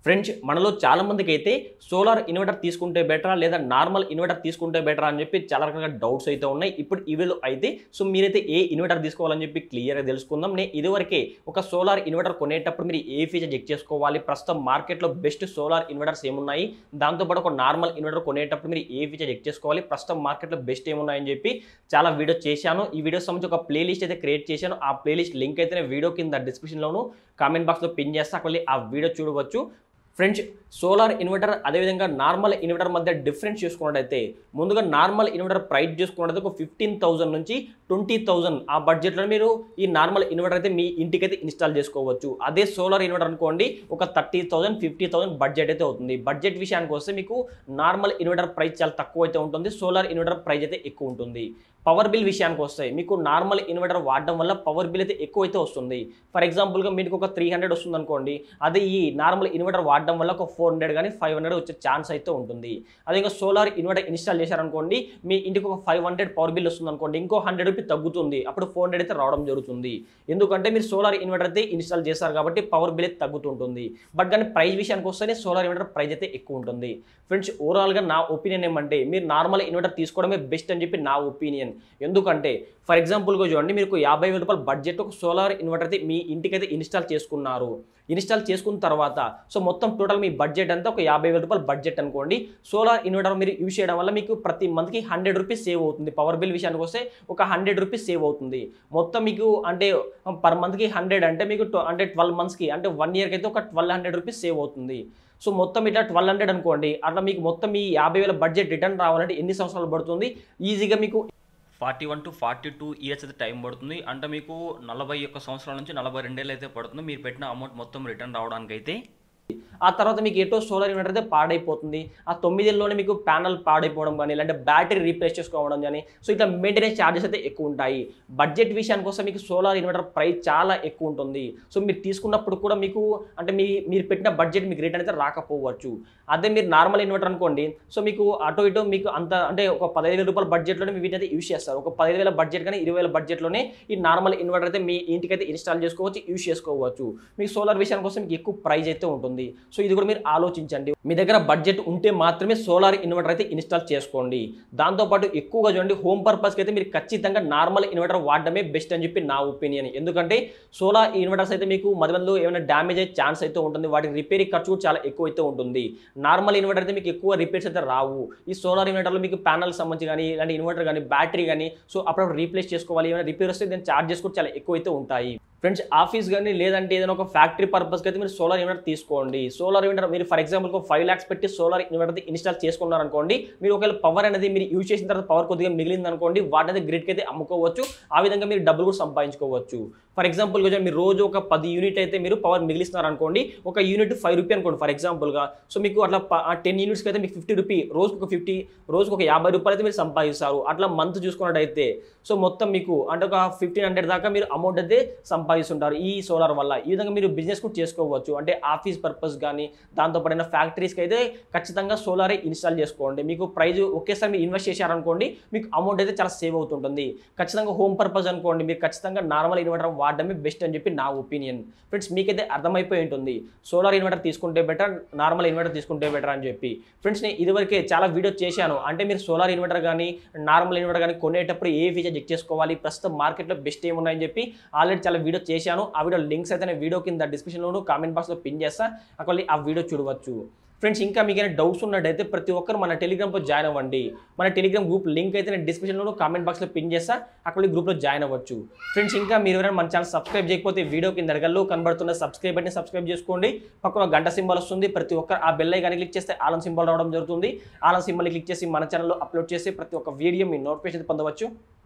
friends మనలో చాలా మందికి అయితే సోలార్ ఇన్వర్టర్ తీసుకుంటే బెటరా లేదా నార్మల్ ఇన్వర్టర్ తీసుకుంటే బెటరా అని చెప్పి చాలా రకాల డౌట్స్ అయితే ఉన్నాయి ఇప్పుడు ఇవిలో అయితే సో మీరైతే ఏ ఇన్వర్టర్ తీసుకోవాలని చెప్పి క్లియర్గా తెలుసుకుందాం నేను ఇదివరకే ఒక సోలార్ ఇన్వర్టర్ కొనేటప్పుడు మీరు ఏ ఫీచర్ చెక్ చేసుకోవాలి ప్రస్తుతం మార్కెట్లో బెస్ట్ సోలార్ ఇన్వర్టర్స్ ఏమున్నాయి దాంతోపాటు ఒక నార్మల్ ఇన్వర్టర్ కొనేటప్పుడు మీరు ఏ ఫీచర్ చెక్ చేసుకోవాలి ప్రస్తుతం మార్కెట్లో బెస్ట్ ఏమున్నాయని చెప్పి చాలా వీడియో చేశాను ఈ వీడియో సంబంధించి ఒక ప్లేలిస్ట్ అయితే క్రియేట్ చేశాను ఆ ప్లేలిస్ట్ లింక్ అయితే నేను వీడియో కింద డిస్క్రిప్షన్లోను కామెంట్ బాక్స్లో పిన్ చేస్తా అక్కడ వెళ్ళి ఆ వీడియో చూడవచ్చు ఫ్రెండ్స్ సోలార్ ఇన్వర్టర్ అదేవిధంగా నార్మల్ ఇన్వర్టర్ మధ్య డిఫరెన్స్ చూసుకున్నట్టయితే ముందుగా నార్మల్ ఇన్వర్టర్ ప్రైస్ చూసుకున్నట్టయితే ఒక ఫిఫ్టీన్ థౌసండ్ నుంచి ట్వంటీ థౌసండ్ ఆ బడ్జెట్లో మీరు ఈ నార్మల్ ఇన్వర్టర్ అయితే మీ ఇంటికైతే ఇన్స్టాల్ చేసుకోవచ్చు అదే సోలార్ ఇన్వర్టర్ అనుకోండి ఒక thirty thousand fifty thousand budget అయితే అవుతుంది బడ్జెట్ విషయానికి వస్తే మీకు నార్మల్ ఇన్వర్టర్ ప్రైస్ చాలా తక్కువ అయితే ఉంటుంది సోలార్ ఇన్వర్టర్ ప్రైస్ అయితే ఎక్కువ ఉంటుంది పవర్ బిల్ విషయానికి వస్తాయి మీకు నార్మల్ ఇన్వర్టర్ వాడడం వల్ల పవర్ బిల్ అయితే ఎక్కువ అయితే వస్తుంది ఫర్ ఎగ్జాంపుల్గా మీకు ఒక త్రీ హండ్రెడ్ వస్తుంది అనుకోండి అదే ఈ నార్మల్ ఇన్వర్టర్ వాడడం వల్ల ఒక ఫోర్ హండ్రెడ్ కానీ ఫైవ్ హండ్రెడ్ వచ్చే ఛాన్స్ అయితే ఉంటుంది అదే ఇంకా సోలార్ ఇన్వర్టర్ ఇన్స్టాల్ చేశారనుకోండి మీ ఇంటికి ఒక ఫైవ్ హండ్రెడ్ పవర్ బిల్ వస్తుంది అనుకోండి ఇంకో హండ్రెడ్ రూపీ తగ్గుతుంది అప్పుడు ఫోర్ హండ్రెడ్ అయితే రావడం జరుగుతుంది ఎందుకంటే మీరు సోలార్ ఇన్వర్టర్ అయితే ఇన్స్టాల్ చేస్తారు కాబట్టి పవర్ బిల్ అయితే తగ్గుతుంటుంది బట్ కానీ ప్రైస్ విషయానికి వస్తేనే సోలార్ ఇన్వర్టర్ ప్రైస్ అయితే ఎక్కువ ఉంటుంది ఫ్రెండ్స్ ఓవరాల్గా నా ఒపీనియన్ ఏమంటే మీరు నార్మల్ ఇన్వర్టర్ తీసుకోవడమే బెస్ట్ అని చెప్పి నా ఒపీనియన్ ఎందుకంటే ఫర్ ఎగ్జాంపుల్గా చూడండి మీకు యాభై వేల రూపాయల బడ్జెట్ ఒక సోలార్ ఇన్వర్టర్ అయితే మీ ఇంటికైతే ఇన్స్టాల్ చేసుకున్నారు ఇన్స్టాల్ చేసుకున్న తర్వాత సో మొత్తం టోటల్ మీ బడ్జెట్ అంతా ఒక యాభై వేల రూపాయల బడ్జెట్ అనుకోండి సోలార్ ఇన్వర్టర్ మీరు యూజ్ చేయడం వల్ల మీకు ప్రతి మంత్కి హండ్రెడ్ రూపీస్ సేవ్ అవుతుంది పవర్ బిల్ విషయానికి వస్తే ఒక హండ్రెడ్ రూపీస్ సేవ్ అవుతుంది మొత్తం మీకు అంటే పర్ మంత్కి హండ్రెడ్ అంటే మీకు ట్వ- అంటే ట్వెల్వ్ మంత్స్కి అంటే వన్ ఇయర్కి అయితే ఒక ట్వెల్వ్ హండ్రెడ్ రూపీస్ సేవ్ అవుతుంది సో మొత్తం ఇట్లా ట్వెల్వ్ హండ్రెడ్ అనుకోండి అట్లా మీకు మొత్తం ఈ యాభై వేల బడ్జెట్ రిటర్న్ రావాలంటే ఎన్ని సంవత్సరాలు పడుతుంది ఈజీగా మీకు forty one to forty two years అయితే టైం పడుతుంది అంటే మీకు నలభై ఒక్క సంవత్సరాల నుంచి నలభై రెండేళ్ళు అయితే పడుతుంది మీరు పెట్టిన అమౌంట్ మొత్తం రిటర్న్ రావడానికి అయితే ఆ తర్వాత మీకు ఎటో సోలార్ ఇన్వర్టర్ అయితే పాడైపోతుంది ఆ తొమ్మిదిలోనే మీకు ప్యానల్ పాడైపోవడం కానీ లేదంటే బ్యాటరీ రీప్లేస్ చేసుకోవడం కానీ సో ఇట్లా మెయింటెనెన్స్ ఛార్జెస్ అయితే ఎక్కువ ఉంటాయి బడ్జెట్ విషయానికి వస్తే మీకు సోలార్ ఇన్వర్టర్ ప్రైస్ చాలా ఎక్కువ ఉంటుంది సో మీరు తీసుకున్నప్పుడు కూడా మీకు అంటే మీ మీరు పెట్టిన బడ్జెట్ మీకు రిటర్న్ అయితే రాకపోవచ్చు అదే మీరు నార్మల్ ఇన్వర్టర్ అనుకోండి సో మీకు అటో ఇటో మీకు అంత అంటే ఒక పదహైదు వేల రూపాయల బడ్జెట్లోనే వీటిని అయితే యూస్ చేస్తారు ఒక పదిహేను వేల బడ్జెట్ కానీ ఇరవై వేల బడ్జెట్లోనే ఈ నార్మల్ ఇన్వర్టర్ అయితే మీ ఇంటికైతే ఇన్స్టాల్ చేసుకోవచ్చు యూస్ చేసుకోవచ్చు మీకు సోలార్ విషయానికి వస్తే మీకు ఎక్కువ ప్రైస్ అయితే ఉంటుంది సో ఇది కూడా మీరు ఆలోచించండి మీ దగ్గర బడ్జెట్ ఉంటే మాత్రమే సోలార్ ఇన్వర్టర్ అయితే ఇన్స్టాల్ చేసుకోండి దాంతోపాటు ఎక్కువగా చూడండి హోమ్ పర్పస్కి అయితే మీరు ఖచ్చితంగా నార్మల్ ఇన్వర్టర్ వాడడమే బెస్ట్ అని చెప్పి నా ఒపీనియన్ ఎందుకంటే సోలార్ ఇన్వర్టర్స్ అయితే మీకు మధ్య మధ్యలో ఏమైనా డ్యామేజ్ అయ్యే ఛాన్స్ అయితే ఉంటుంది వాటి రిపేరింగ్ ఖర్చు కూడా చాలా ఎక్కువ అయితే ఉంటుంది నార్మల్ ఇన్వర్టర్ అయితే మీకు ఎక్కువ రిపేర్స్ అయితే రావు ఈ సోలార్ ఇన్వర్టర్లో మీకు ప్యానల్ సంబంధించి కానీ ఇలాంటి ఇన్వర్టర్ కానీ బ్యాటరీ కానీ సో అప్పుడప్పుడు రీప్లేస్ చేసుకోవాలి ఏమైనా రిపేర్ వస్తే దాని ఛార్జెస్ కూడా చాలా ఎక్కువ అయితే ఉంటాయి ఫ్రెండ్స్ ఆఫీస్ కానీ లేదంటే ఏదైనా ఒక ఫ్యాక్టరీ పర్పస్కి అయితే మీరు సోలార్ ఇన్వర్టర్ తీసుకోండి సోలార్ ఇన్వర్టర్ మీరు ఫర్ ఎగ్జాంపుల్ ఒక ఫైవ్ ల్యాక్స్ పెట్టి సోలార్ ఇన్వర్టర్ ఇన్స్టాల్ చేసుకున్నారనుకోండి మీరు ఒకవేళ పవర్ అనేది మీరు యూజ్ చేసిన తర్వాత పవర్ కొద్దిగా మిగిలింది అనుకోండి వాటిని గ్రిడ్కి అయితే అమ్ముకోవచ్చు ఆ విధంగా మీరు డబ్బులు కూడా సంపాదించుకోవచ్చు ఫర్ ఎగ్జాంపుల్ కొంచెం మీరు రోజు ఒక పది యూనిట్ అయితే మీరు పవర్ మిగిలిస్తున్నారు అనుకోండి ఒక యూనిట్ ఫైవ్ రూపీ అనుకోండి ఫర్ ఎగ్జాంపుల్గా సో మీకు అట్లా టెన్ యూనిట్స్కి అయితే మీకు ఫిఫ్టీ రూపీ రోజుకు ఒక ఫిఫ్టీ రోజుకు ఒక యాభై రూపాయలు అయితే మీరు సంపాదిస్తారు అట్లా మంత్ చూసుకున్నట్టయితే సో మొత్తం మీకు అంటే ఒక ఫిఫ్టీన్ హండ్రెడ్ దాకా మీరు అమౌంట్ అయితే సంపాదిస్తుంటారు ఈ సోలార్ వల్ల ఈ విధంగా మీరు బిజినెస్ కూడా చేసుకోవచ్చు అంటే ఆఫీస్ పర్పస్ కానీ దాంతోపాటు ఫ్యాక్టరీస్కి అయితే ఖచ్చితంగా సోలారే ఇన్స్టాల్ చేసుకోండి మీకు ప్రైజ్ ఒకేసారి మీరు ఇన్వెస్ట్ చేశారనుకోండి మీకు అమౌంట్ అయితే చాలా సేవ్ అవుతుంటుంది ఖచ్చితంగా హోమ్ పర్పస్ అనుకోండి మీరు ఖచ్చితంగా నార్మల్ ఇన్వర్టర్ వాడడమే బెస్ట్ అని చెప్పి నా ఒపీనియన్ ఫ్రెండ్స్ మీకైతే అర్థమైపోయి ఉంటుంది సోలార్ ఇన్వర్టర్ తీసుకుంటే బెటర్ నార్మల్ ఇన్వర్టర్ తీసుకుంటే బెటర్ అని చెప్పి ఫ్రెండ్స్ నేను ఇదివరకే చాలా వీడియో చేశాను అంటే మీరు సోలార్ ఇన్వర్టర్ కానీ నార్మల్ ఇన్వర్టర్ కానీ కొనేటప్పుడు ఏ ఫీచర్ చెక్ చేసుకోవాలి ప్రస్తుతం మార్కెట్లో బెస్ట్ ఏమున్నాయని చెప్పి ఆల్రెడీ చాలా వీడియో చేశాను ఆ వీడియో లింక్స్ అయితే నేను వీడియో కింద డిస్క్రిప్షన్లోను కామెంట్ బాక్స్లో పిన్ చేస్తా అక్కడ ఆ వీడియో చూడవచ్చు ఫ్రెండ్స్ ఇంకా మీకు ఏమైనా డౌట్స్ ఉన్నట్టయితే ప్రతి ఒక్కరు మన టెలిగ్రామ్లో జాయిన్ అవ్వండి మన టెలిగ్రామ్ గ్రూప్ లింక్ అయితే నేను డిస్క్రిప్షన్లో కామెంట్ బాక్స్లో పిన్ చేస్తా అక్కడ గ్రూప్లో జాయిన్ అవ్వచ్చు ఫ్రెండ్స్ ఇంకా మీరు ఎవరైనా మన ఛానల్ సబ్స్క్రైబ్ చేయకపోతే వీడియో కింద అడగల్లో కనబడుతున్న సబ్స్క్రైబ్ బట్ని సబ్స్క్రైబ్ చేసుకోండి పక్కన గంట సింబల్ వస్తుంది ప్రతి ఒక్కరు ఆ బెల్ ఐకాన్ క్లిక్ చేస్తే ఆలం సింబల్ రావడం జరుగుతుంది ఆలం సింబల్ క్లిక్ చేసి మన ఛానల్లో అప్లోడ్ చేసి ప్రతి ఒక్క వీడియో మీ నోటిఫికేషన్ పొందవచ్చు